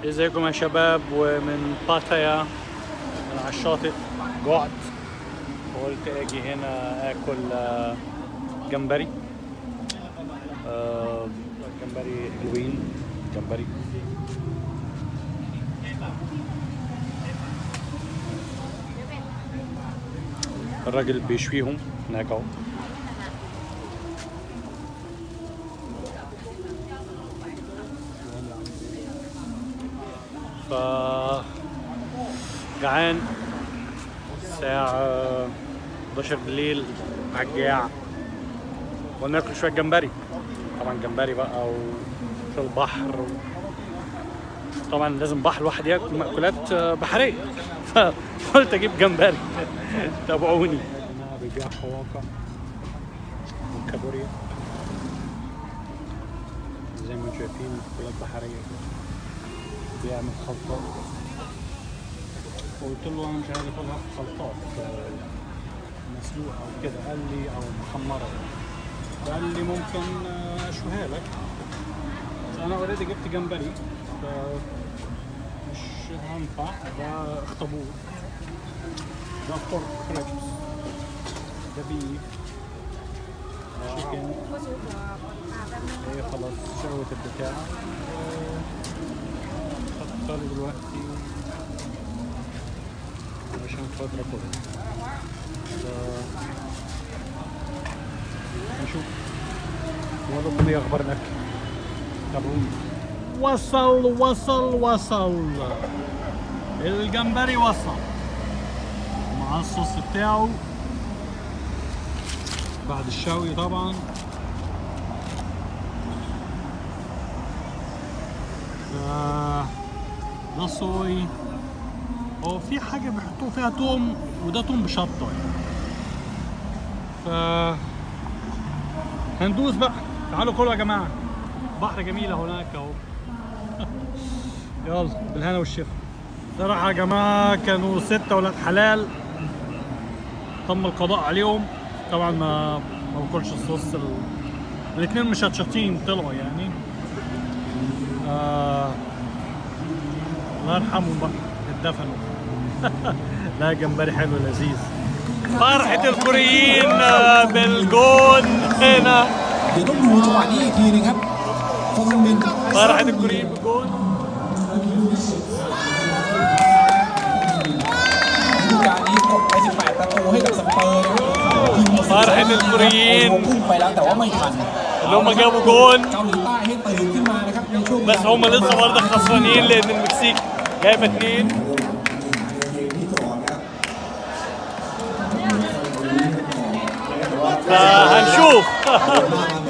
ازيكم يا شباب ومن باتايا من على الشاطئ جوعت وقلت اجي هنا اكل آه، جمبري آه، جمبري حلوين جمبري الراجل بيشويهم هناك اهو ف جعان الساعة 11 بالليل عجاع وناكل شوية جمبري طبعا جمبري بقى وفي البحر و... طبعا لازم بحر الواحد ياكل مأكولات بحرية فقلت اجيب جمبري تابعوني هنا بيبيع حواقة وكابوريا زي ما انتم شايفين مأكولات بحرية كده بيعمل خلطات قلت له انا مش عايز اكلها في خلطات آه، مسلوقه او كده قال لي او محمره قال لي ممكن آه، اشويها لك بس انا اوريدي جبت جمبري ف مش هينفع ده اخطبوط ده بورك ريبس ده بيف تشيكن هي خلاص شوت البتاع خدتها لي دلوقتي عشان خاطر اكلها ف- نشوف ولكم ايه اخبار الاكل تابعوني وصل وصل وصل الجمبري وصل مع الصوص بتاعه بعد الشوي طبعا آه، ده صوي هو في حاجة بيحطوا فيها توم وده توم بشطة يعني ف هندوس بقى تعالوا كلوا يا جماعة بحر جميل أهو هناك اهو يلا بالهنا والشفا صراحة يا جماعة كانوا ستة ولاد حلال تم القضاء عليهم طبعا ما ما باكلش الصوص ال... الاثنين مشطشطين طلعوا يعني آه... الله يرحمهم بقى اتدفنوا لا جمبري حلو لذيذ فرحة الكوريين آه، بالجون هنا เดี๋ยวต้องดูจังหวะนี้อีกทีนึงครับฟองมิน فرحة الكوريين بالجون ฤดูกาลนี้กดไป 18 ประตูให้กับสเปอร์นะครับยิงมา فرحة الكوريين พุ่งไปแล้วแต่ว่าไม่ทัน اللي هم جابوا جون เกาหลีใต้ให้ตื่นขึ้นมานะครับในช่วง بس هم لسه برضه خسرانين لان المكسيك جايبه اتنين فهنشوف